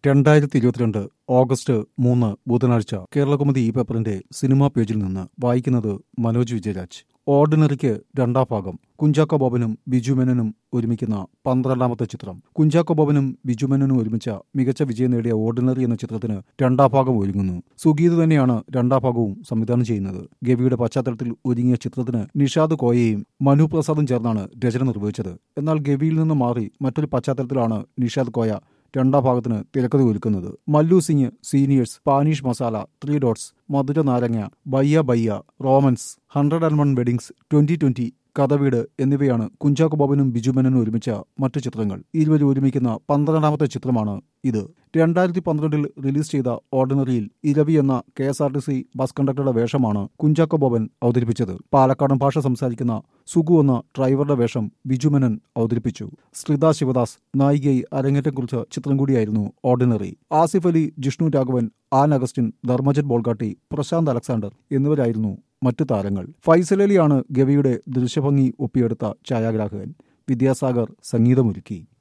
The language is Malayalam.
രണ്ടായിരത്തി ഇരുപത്തിരണ്ട് ഓഗസ്റ്റ് മൂന്ന് ബുധനാഴ്ച കേരളകൗമുദി ഈ പേപ്പറിന്റെ സിനിമാ പേജിൽ നിന്ന് വായിക്കുന്നത് മനോജ് വിജയരാജ് ഓർഡിനറിക്ക് രണ്ടാം ഭാഗം കുഞ്ചാക്കോ ബോബനും ബിജുമേനനും ഒരുമിക്കുന്ന പന്ത്രണ്ടാമത്തെ ചിത്രം കുഞ്ചാക്കോ ബോബനും ബിജുമേനനും ഒരുമിച്ച മികച്ച വിജയം നേടിയ ഓർഡിനറി എന്ന ചിത്രത്തിന് രണ്ടാം ഭാഗം ഒരുങ്ങുന്നു സുഗീത് തന്നെയാണ് രണ്ടാം ഭാഗവും സംവിധാനം ചെയ്യുന്നത് ഗവിയുടെ പശ്ചാത്തലത്തിൽ ഒരുങ്ങിയ ചിത്രത്തിന് നിഷാദ് കോയയും മനു പ്രസാദും ചേർന്നാണ് രചന നിർവഹിച്ചത് എന്നാൽ ഗവിയിൽ നിന്ന് മാറി മറ്റൊരു പശ്ചാത്തലത്തിലാണ് നിഷാദ് കോയ രണ്ടാം ഭാഗത്തിന് തിരക്കഥ ഒരുക്കുന്നത് Mallu Singh seniors Spanish Masala three dots Madhura Naranga Bhaiyya Bhaiyya romans hundred and one weddings twenty twenty Kathaveedu എന്നിവയാണ് കുഞ്ചാക്കോ ബോബനും ബിജുമേനനും ഒരുമിച്ച മറ്റു ചിത്രങ്ങൾ ഇരുവരും ഒരുമിക്കുന്ന പന്ത്രണ്ടാമത്തെ ചിത്രമാണ് ഇത് രണ്ടായിരത്തി പന്ത്രണ്ടിൽ റിലീസ് ചെയ്ത ഓർഡിനറിയിൽ ഇരവി എന്ന K S R T C bus കണ്ടക്ടറുടെ വേഷമാണ് കുഞ്ചാക്കോ ബോബൻ അവതരിപ്പിച്ചത് പാലക്കാടൻ ഭാഷ സംസാരിക്കുന്ന സുഗു എന്ന ഡ്രൈവറുടെ വേഷം ബിജുമേനൻ അവതരിപ്പിച്ചു ശ്രിത ശിവദാസ് നായികയായി അരങ്ങേറ്റം കുറിച്ച ചിത്രം കൂടിയായിരുന്നു ഓർഡിനറി ആസിഫ് അലി ജിഷ്ണു രാഘവൻ ആൻ അഗസ്റ്റിൻ ധർമ്മജൻ ബോൾഗാട്ടി പ്രശാന്ത് അലക്സാണ്ടർ എന്നിവരായിരുന്നു മറ്റു താരങ്ങൾ ഫൈസൽ അലിയാണ് ഗവിയുടെ ദൃശ്യഭംഗി ഒപ്പിയെടുത്ത ഛായാഗ്രാഹകൻ വിദ്യാസാഗർ സംഗീതമൊരുക്കി